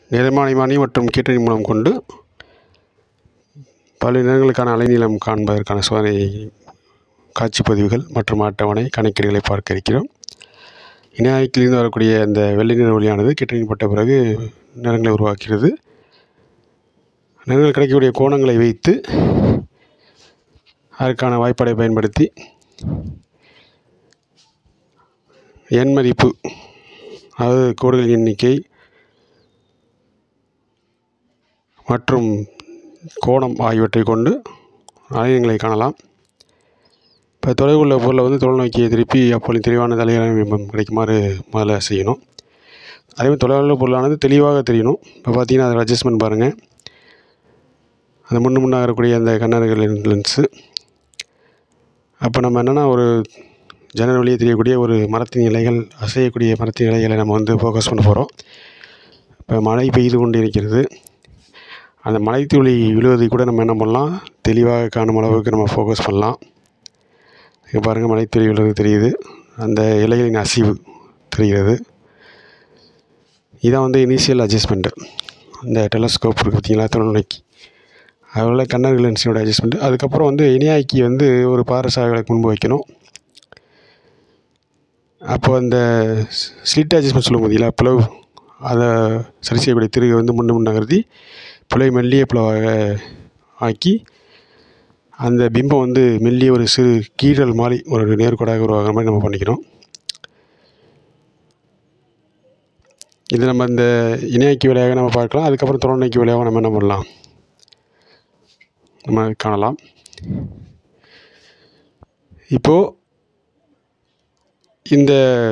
நிறமானிமானி மற்றும் கீற்றணி மூலம் கொண்டு பல்வேறு நிறங்களுக்கான அலைநீளம் காண்பதற்கான சோதனை காட்சிப்பதிவுகள் மற்றும் அட்டவணை கணக்கீடுகளை பார்க்க இருக்கிறோம் இணையாக்கிலிருந்து வரக்கூடிய அந்த வெள்ளை நிற ஒளியானது கீற்றணிப்பட்ட பிறகு நிறங்களை உருவாக்கிறது நிறங்கள் கிடைக்கக்கூடிய கோணங்களை வைத்து அதற்கான வாய்ப்பாடை பயன்படுத்தி எண் மதிப்பு அதாவது கோடுகளின் எண்ணிக்கை மற்றும் கோணம் ஆகியவற்றை கொண்டு அலைநீளங்களை காணலாம் இப்போ தொலைவில் உள்ள பொருளை வந்து தொலைநோக்கியை திருப்பி அப்பொழுது தெளிவான தலையான பிம்பம் கிடைக்குமாறு முதல்ல செய்யணும் அதேமாதிரி தொலைவில் உள்ள பொருளானது தெளிவாக தெரியணும் இப்போ பார்த்தீங்கன்னா அதில் அட்ஜஸ்ட்மெண்ட் பாருங்கள் அந்த முன்னு முன்னாக இருக்கக்கூடிய அந்த கண்ணாடிகள் லென்ஸு அப்போ நம்ம என்னென்னா ஒரு ஜன்னல் வழியே தெரியக்கூடிய ஒரு மரத்தின் இலைகள் அசையக்கூடிய மரத்தின் இலைகளை நம்ம வந்து ஃபோக்கஸ் பண்ண போகிறோம் இப்போ மழை பெய்து கொண்டு இருக்கிறது அந்த மழை துளி விழுவதை கூட நம்ம என்ன பண்ணலாம் தெளிவாக காணும் அளவுக்கு நம்ம ஃபோக்கஸ் பண்ணலாம் இங்கே பாருங்கள் மழை துளி விழுவது தெரியுது அந்த இலைகளின் அசைவு தெரிகிறது இதான் வந்து இனிஷியல் அட்ஜஸ்ட்மெண்ட்டு அந்த டெலஸ்கோப் இருக்குது பார்த்தீங்களா தொலைநோக்கி அதில் கண்ணாடி லென்ஸினோட அட்ஜஸ்ட்மெண்ட்டு அதுக்கப்புறம் வந்து இணையாக்கி வந்து ஒரு பாரசாகளுக்கு முன்பு வைக்கணும் அப்போ அந்த ஸ்லிட் அட்ஜஸ்ட்மெண்ட் சொல்லுவோம் பார்த்தீங்களா பிளவு அதை சரி செய்யக்கூடிய திருகை வந்து முன்ன முன்ன நகர்த்தி பிளவை மெல்லிய பிளவாக ஆக்கி அந்த பிம்பம் வந்து மெல்லிய ஒரு சிறு கீறல் மாதிரி ஒரு நேர்கோடாக உருவாகிற மாதிரி நம்ம பண்ணிக்கிறோம் இது நம்ம இந்த இணையாக்கி வேலையாக நம்ம பார்க்கலாம் அதுக்கப்புறம் தொலைநோக்கி வேலையாக நம்ம என்ன பண்ணலாம் நம்ம காணலாம் இப்போது இந்த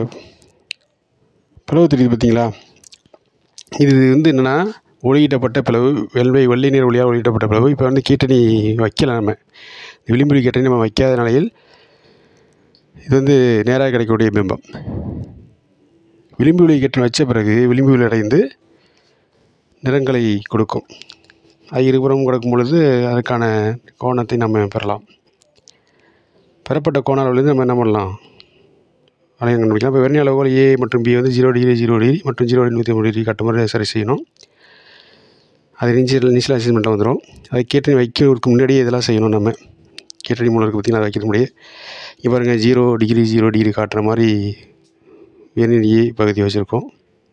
பிளவு தெரியுது பார்த்தீங்களா இது வந்து என்னென்னா ஒளியிடப்பட்ட பிளவு வெள்ளை வெள்ளை நீர் ஒளியாக ஒளியிடப்பட்ட பிளவு இப்போ வந்து கீட்டணி வைக்கல நம்ம விளிம்புலி கீட்டணி நம்ம வைக்காத நிலையில் இது வந்து நேராக கிடைக்கக்கூடிய பிம்பம் விளிம்பு ஒளி கீட்டணி வச்ச பிறகு விளிம்பு ஒளி அடைந்து நிறங்களை கொடுக்கும் அது இருபுறம் கொடுக்கும் பொழுது அதுக்கான கோணத்தை நம்ம பெறலாம் பெறப்பட்ட கோண அளவுலேருந்து நம்ம என்ன பண்ணலாம் வளையம் கண்டுபிடிக்கலாம் இப்போ வெர்னி அளவுகள் ஏ மற்றும் பி வந்து ஜீரோ டிகிரி ஜீரோ டிகிரி மற்றும் ஜீரோ நூற்றி மூணு டிகிரி கட்டும் மாதிரி சரி செய்யணும் அது இனிஷியல் இனிஷியல் அசஸ்மெண்ட்டில் வந்துடும் அதை கேட்டணி வைக்கிறதுக்கு முன்னாடியே இதெல்லாம் செய்யணும் நம்ம கேட்டணி மூலம் இருக்குது பார்த்திங்கன்னா அதை வைக்கிறது முன்னாடியே இப்போ பாருங்கள் ஜீரோ டிகிரி ஜீரோ டிகிரி காட்டுற மாதிரி வெர்னியர் ஏ பகுதி வச்சுருக்கோம்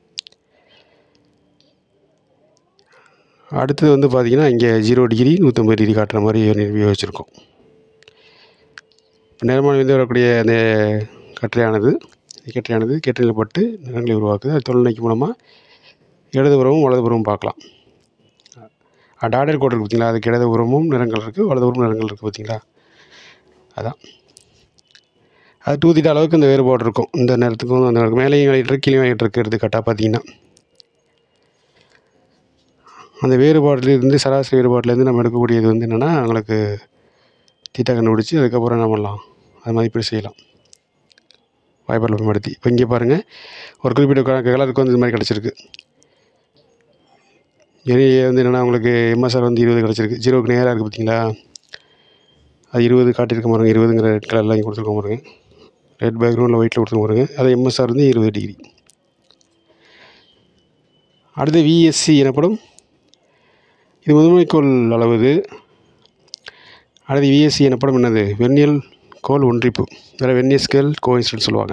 அடுத்தது வந்து பார்த்திங்கன்னா இங்கே ஜீரோ டிகிரி நூற்றம்பது டிகிரி காட்டுற மாதிரி வெர்னியர் பி வச்சுருக்கோம் இப்போ நிறமானது வரக்கூடிய அந்த கற்றையானது கற்றையானது கேட்டணியில் பட்டு நிறங்களை உருவாக்குது அது தொலைநோக்கி மூலமாக இடதுபுறமும் வலதுபுறமும் பார்க்கலாம் டாடர் கோடு இருக்குது பார்த்தீங்களா அதுக்கு இடதுபுறமும் நிறங்கள் இருக்குது வலதுபுறமும் நிறங்கள் இருக்குது பார்த்தீங்களா அதான் அது டூ தீட்டா அளவுக்கு இந்த வேறுபாடு இருக்கும் இந்த நேரத்துக்கும் அந்த நேரத்துக்கும் மேலேயும் வாங்கிட்டு இருக்கு கீழே வாங்கிட்டு இருக்கு எடுத்துக்காட்டாக பார்த்தீங்கன்னா அந்த வேறுபாட்டிலிருந்து சராசரி வேறுபாட்டிலேருந்து நம்ம எடுக்கக்கூடியது வந்து என்னென்னா உங்களுக்கு தீட்டா கண்டுபிடிச்சி அதுக்கப்புறம் என்ன பண்ணலாம் அது மதிப்பீடு செய்யலாம் வாய்ப்பாடு பயன்படுத்தி இப்போ இங்கே பாருங்கள் ஒரு குறிப்பிட்ட கலருக்கு வந்து இது மாதிரி கிடச்சிருக்கு எனியே வந்து என்னென்னா உங்களுக்கு எம்எஸ்ஆர் வந்து இருபது கிடச்சிருக்கு ஜீரோக்கு நேராக இருக்குது பார்த்தீங்களா அது இருபது காட்டியிருக்க பாருங்க இருபதுங்கிற ரெட் கலரில் இங்கே கொடுத்துருக்க பாருங்க ரெட் பேக்ரவுண்டில் ஒயிட்டில் கொடுத்துருக்க பாருங்க அது எம்எஸ்ஆர் வந்து இருபது டிகிரி அடுத்து விஎஸ்சி எனப்படும் இது முதன்மைக்கோள் அளவுது அடுத்து விஎஸ்சி எனப்படும் என்னது வெர்னியல் கோல் ஒன்றிப்பு இதில் வெர்னியர் ஸ்கேல் கோயின்சிடன்ட் சொல்லுவாங்க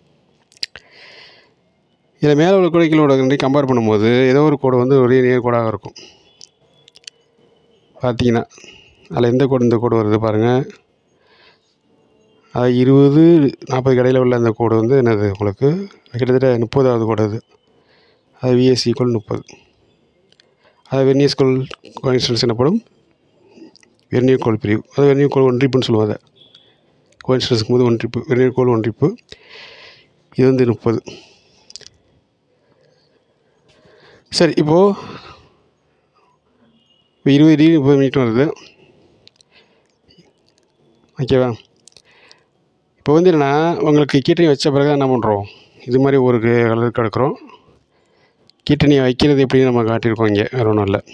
இதில் மேலே உள்ள கோடைகளோட கம்பேர் பண்ணும்போது ஏதோ ஒரு கோடு வந்து ஒரே நேர்கோடாக இருக்கும் பார்த்தீங்கன்னா அதில் எந்த கோடு இந்த கோடு வருது பாருங்கள் அது இருபது நாற்பது கடையில் உள்ள அந்த கோடு வந்து என்னது உங்களுக்கு கிட்டத்தட்ட முப்பதாவது கோடு அது அது விஎஸ்சி ஈக்குவல் முப்பது அது வெர்னியர் ஸ்கோல் கோயின்சிடன்ஸ் எனப்படும் வெர்னியர் கோல் பிரிவு அது வெர்னியர் கோல் ஒன்றிப்புன்னு சொல்லுவாங்க கோயின்சிடன்ஸுக்கு போது ஒன்றிப்பு வெர்னியர் கோல் ஒன்றிப்பு இது வந்து முப்பது சரி இப்போது இப்போ இருபது டிகிரி முப்பது மினிட் வருது ஓகேவா இப்போ வந்து என்னென்னா உங்களுக்கு கீட்டணி வச்ச பிறகு என்ன பண்ணுறோம் இது மாதிரி ஒரு கலருக்கு எடுக்கிறோம் கீட்டணியை வைக்கிறது எப்படின்னு நம்ம காட்டியிருக்கோம் இங்கே வேறு ஒன்றும் இல்லை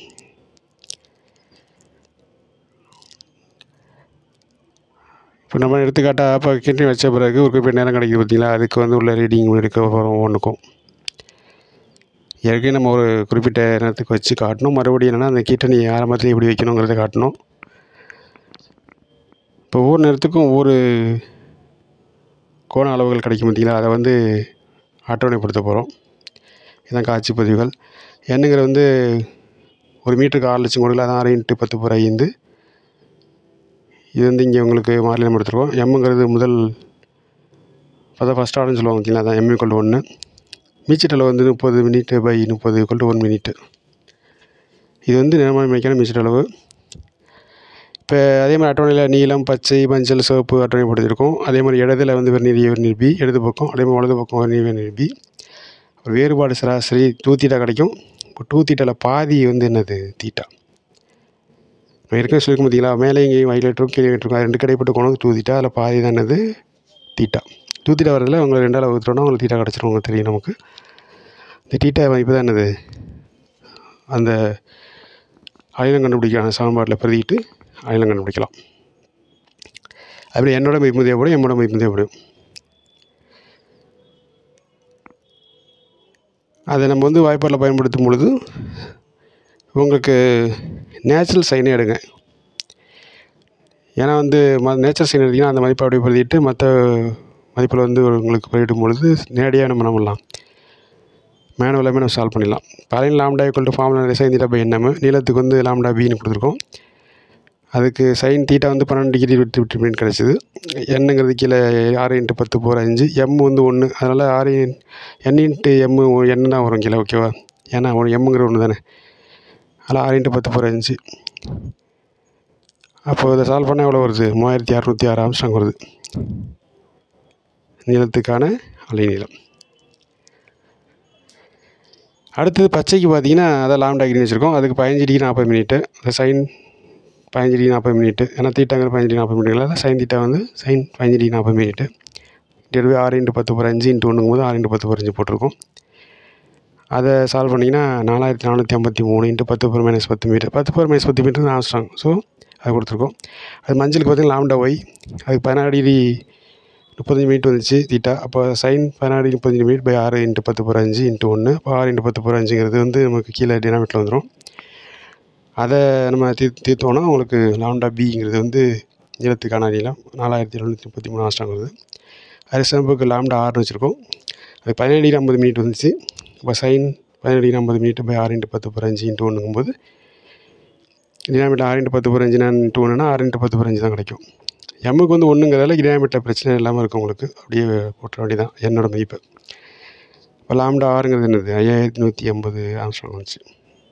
இப்போ நம்ம எடுத்துக்காட்டாக இப்போ கீட்டணி வச்ச பிறகு ஒரு குறிப்பிட்ட நேரம் கிடைக்குது பார்த்தீங்களா அதுக்கு வந்து உள்ள ரீடிங் எடுக்க போகிறோம் ஒன்றுக்கும் ஏற்கனவே நம்ம ஒரு குறிப்பிட்ட நேரத்துக்கு வச்சு காட்டணும் மறுபடியும் என்னென்னா அந்த கீட்டணி ஆரம்பத்தில் எப்படி வைக்கணுங்கிறத காட்டணும் இப்போ ஒவ்வொரு நேரத்துக்கும் ஒவ்வொரு கோண அளவுகள் கிடைக்கும் பார்த்தீங்களா அதை வந்து அட்டவணைப்படுத்த போகிறோம் இதான் காட்சி பதிவுகள் எண்ணுங்கிற வந்து ஒரு மீட்டருக்கு ஆறு லட்சம் கொடுக்கல அதான் ஆறு இன்ட்டு பத்து போகிற ஐந்து இது வந்து இங்கே உங்களுக்கு மாறிலி நம்ம எடுத்துருக்கோம் எம்முங்கிறது முதல் அதான் ஃபஸ்ட் ஆர்டர்னு சொல்லுவாங்க பார்த்தீங்களா அதான் எம் ஈக்குவல் ஒன்று மீச்சட்டளவு வந்து முப்பது மினிட்டு பை முப்பது ஈக்குவல் டு ஒன் மினிட்டு இது வந்து நிறமாய் மைக்கான மீச்சட்டளவு இப்போ அதே மாதிரி அட்டவணையில் நீலம் பச்சை மஞ்சள் சிவப்பு அட்டவணை போட்டுருக்கோம் அதே மாதிரி இடத்துல வந்து வெர்நீர் ஏ வெர்நீர் பி இடது பக்கம் அதே மாதிரி வலது பக்கம் வெர்நீர் வெர்நீர் பி ஒரு வேறுபாடு சராசரி டூ தீட்டா கிடைக்கும் இப்போ டூ தீட்டாவில் பாதி வந்து என்னது தீட்டா நான் ஏற்கனவே சொல்லியிருக்க பார்த்தீங்களா மேலே இங்கேயும் வயலேட்டரும் கீழே இருக்கும் அது ரெண்டு கடைப்பட்டு கோணம் டூ தீட்டா அதில் பாதி தான் என்னது தீட்டா டூ தீட்டா வரதில் உங்களுக்கு ரெண்டால் வகுத்துட்டோம்னா உங்களுக்கு தீட்டா கிடச்சிரும் உங்களுக்கு தெரியும் நமக்கு இந்த தீட்டா மதிப்பு தான் என்னது அந்த அயலம் கண்டுபிடிக்கிறாங்க சமன்பாட்டில் பிரதிட்டு அயலம் கண்டுபிடிக்கலாம் அப்படி என்னோட மதிப்பு தேவைப்படும் எம்மோட மதிப்பு தேவைப்படும் அதை நம்ம வந்து வாய்ப்பாடில் பயன்படுத்தும் பொழுது உங்களுக்கு நேச்சுரல் சைனே எடுங்க ஏன்னா வந்து ம நேச்சுரல் சைன் எடுத்திங்கன்னா அந்த மதிப்பை அப்படியே பிரதிட்டு மற்ற மதிப்பில் வந்து உங்களுக்கு பிரதிட்டும் பொழுது நேரடியாக நம்ம பண்ணலாம் மேனுவலாகவே நம்ம சால்வ் பண்ணிடலாம் பழைய lambda equal to formula sine theta by NM நீளத்துக்கு வந்து லாம்டா பின்னு கொடுத்துருக்கோம் அதுக்கு சைன் தீட்டா வந்து பன்னெண்டு டிகிரி விட்டு விட்டு மினிட் கிடச்சிது எண்ணுங்கிறது கீழே ஆறு இன்ட்டு பத்து போகிற அஞ்சு எம் வந்து ஒன்று அதனால் ஆறு என் இன்ட்டு எம்மு எண்ணு தான் வரும் கீழே ஓகேவா ஏன்னா ஒன்று எம்முங்கிற ஒன்று தானே அதில் ஆறு இன்ட்டு பத்து போகிற அஞ்சு அப்போது இதை சால்வ் பண்ணால் எவ்வளோ வருது மூவாயிரத்தி அறநூற்றி ஆறு ஆம்ஸ்டாங் வருது நீளத்துக்கான அலை நீளம் அடுத்தது பச்சைக்கு பார்த்தீங்கன்னா அதான் லாம்டா கிரீன் வச்சுருக்கோம் அதுக்கு பதினஞ்சு டிகிரி நாற்பது மினிட்டு அந்த சைன் பதினஞ்சு டிகிரி நாற்பது மினிட்டு ஏன்னா தீட்டாங்கிற பதினஞ்சு டிகிரி நாற்பது மினிட்ல சைன் தீட்டா வந்து சைன் பதினஞ்சு டிகிரி நாற்பது மினிட்டு டிவைட் ஆறு இன்ட்டு பத்து போகிற அஞ்சு இன்ட்டு ஒன்றுங்கும் போது ஆறு இன்ட்டு பத்து போகிற அஞ்சு போட்டிருக்கோம் அதை சால்வ் பண்ணிங்கன்னா நாலாயிரத்தி நானூற்றி ஐம்பத்தி மூணு இன்ட்டு பத்து பர் மைனஸ் பத்து மீட்டர் பத்து பர் மைனஸ் பத்து மீட்டர் ஆம்ஸ்ட்ராங் ஸோ அது கொடுத்துருக்கோம் அது மஞ்சளுக்கு பார்த்தீங்கன்னா லாம்டா ஒய் அதுக்கு பதினாறு டிகிரி முப்பத்தஞ்சு மினிட் வந்துச்சு தீட்டா அப்போ சைன் பதினாறு டிகிரி முப்பத்தஞ்சு மினிட் பை ஆறு இன்ட்டு பத்து போகிற அஞ்சு இன்ட்டு ஒன்று அப்போ ஆறு இன்ட்டு பத்து போகிற அஞ்சுங்கிறது வந்து நமக்கு கீழே டினாமிட்டில் வந்துடும் அதை நம்ம தீ தீர்த்தோன்னா உங்களுக்கு லாம்டா பிங்கிறது வந்து நீளத்துக்கான நீளம் நாலாயிரத்தி எழுநூற்றி முப்பத்தி மூணு ஆஸ்டாங் வருது அது சிறப்புக்கு லாம்டா ஆறுனு வச்சுருக்கோம் அது பதினேழு டிகிரி ஐம்பது மினிட் வந்துச்சு இப்போ சைன் பதினேழு டிகிரி ஐம்பது மினிட் பை ஆறு இன்ட்டு பத்து போகிற அஞ்சு இன்ட்டு ஒன்றுங்கும்போது டினாமிட்டில் ஆறு இன்ட்டு பத்து போகிற அஞ்சு நான் இன்ட்டு ஒன்றுனா ஆறு இன்ட்டு பத்து போகிற அஞ்சு தான் கிடைக்கும் எம்முக்கு வந்து ஒன்றுங்கிறதால டினாமிட்டில் பிரச்சனை இல்லாமல் இருக்கும் உங்களுக்கு அப்படியே போட்டுற வேண்டியதான் என்னோட மதிப்பு இப்போ லாம்டா ஆறுங்கிறது என்னது ஐயாயிரத்தி நூற்றி எண்பது ஆம்ஸ்டாங் வந்துச்சு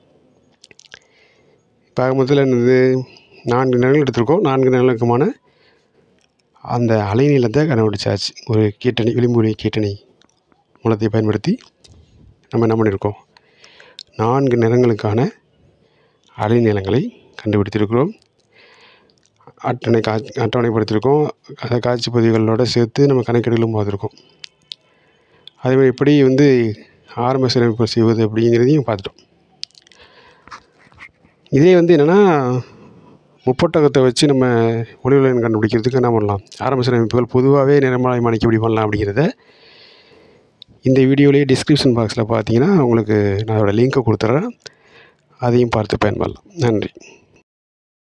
இப்போ முதல்ல என்னது நான்கு நிலங்கள் எடுத்திருக்கோம் நான்கு நிலங்களுக்குமான அந்த அலைநீளத்தை கண்டுபிடிச்சாச்சு ஒரு கீட்டணி விளிம்புடைய கீட்டணி மூலத்தை பயன்படுத்தி நம்ம என்ன பண்ணியிருக்கோம் நான்கு நிறங்களுக்கான அலைநீளங்களை கண்டுபிடித்திருக்கிறோம் அட்டவணை கா அட்டவணைப்படுத்தியிருக்கோம் அதை காட்சி பதிவுகளோடு சேர்த்து நம்ம கணக்கீடுகளும் பார்த்துருக்கோம் அதேமாதிரி எப்படி வந்து ஆரம்ப சீரமைப்பு செய்வது அப்படிங்கிறதையும் பார்த்துட்டோம் இதே வந்து என்னென்னா முப்பட்டகத்தை வச்சு நம்ம ஒளிவிலன் கண்டுபிடிக்கிறதுக்கு என்ன பண்ணலாம் ஆரம்ப சீரமைப்புகள் பொதுவாகவே நிறமாலை மாணிக்க எப்படி பண்ணலாம் அப்படிங்கிறத இந்த வீடியோலேயே டிஸ்கிரிப்ஷன் பாக்ஸில் பார்த்தீங்கன்னா உங்களுக்கு நான் அதோடய லிங்க்கை கொடுத்துட்றேன் அதையும் பார்த்து பயன்படலாம் நன்றி